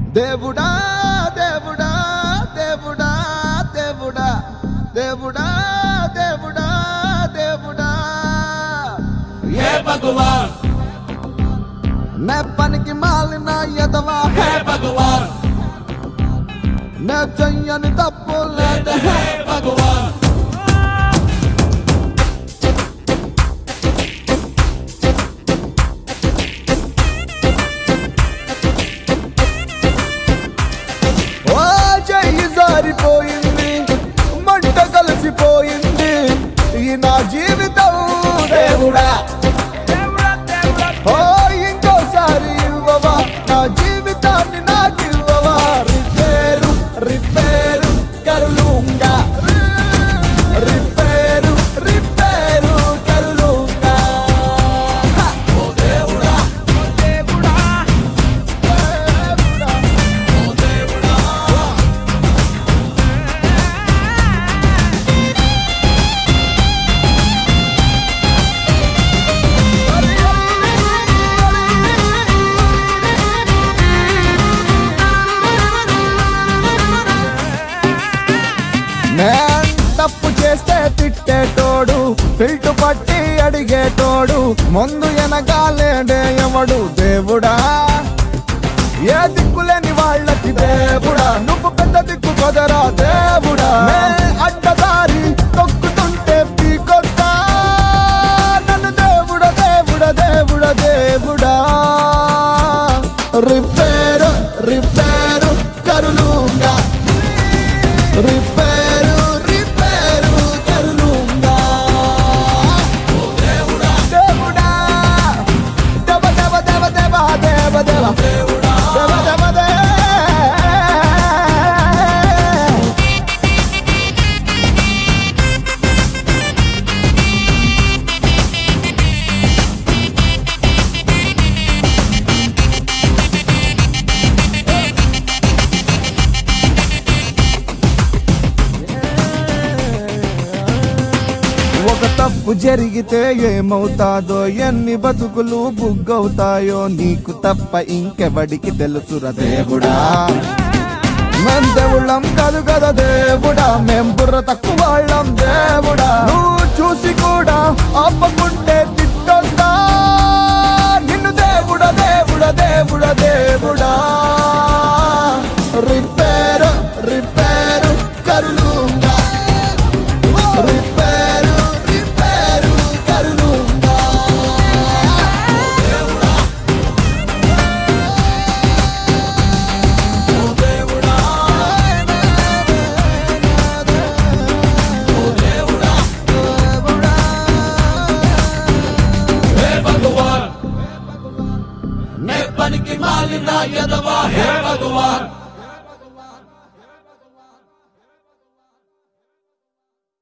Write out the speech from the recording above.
దేవుడా దేవుడా దేవుడా దేవుడా దేవుడా దేవుడా దేవుడా हे भगवान నే పనికి మాలిన ఎదవా हे भगवान నే చెయ్యని తప్పు లేదు हे भगवान ఓ చెయ్యి జారిపోయింది మంట కలిసిపోయింది ఈ నా జీవితం దేవుడా ఓ ఇంకోసారి ఇవ్వవా నా జీవితాన్ని నాకు ఇవ్వవా రిపేరు రిపేరు కరులుంగా రిపేరు రిపేరు కరులుంగా ఓ దేవుడా ఓ దేవుడా దేవుడా నేను తప్పు చేస్తే తిట్టేటోడు ఫిల్టు పట్టి అడిగేటోడు ముందు వెనకాలేడే ఎవడు దేవుడా ఏ దిక్కులేని వాళ్ళకి దేవుడా నువ్వు పెద్ద దిక్కు కదరా దేవుడా నే అడ్డదారి తొక్కుతుంటే పీకొద్దా నన్ను దేవుడా దేవుడా దేవుడా దేవుడా రిపేరు రిపేరు కరులుంగా రిపేరు రిపేరు కరులుంగా దేవుడా దేవుడా దేవ దేవ దేవ దేవ దేవ దేవ దేవుడా దేవ దేవ దే ఒక తప్పు జరిగితే ఏమవుతాదో ఎన్ని బతుకులు బుగ్గవుతాయో నీకు తప్ప ఇంకెవడికి తెలుసురా దేవుడా మేం దేవుళ్ళం కాదు కదా దేవుడా మేం బుర్ర తక్కువ వాళ్ళం దేవుడా నువ్వు చూసి కూడా ఆపకుంటే తిట్టొద్దా నిన్ను దేవుడా దేవుడా దేవుడా దేవుడా రిపేరు రిపేరు కరులుంగా రిపేరు రిపేరు కరులుంగా हे भगवान मैं बन की मालिना यदवा हे भगवान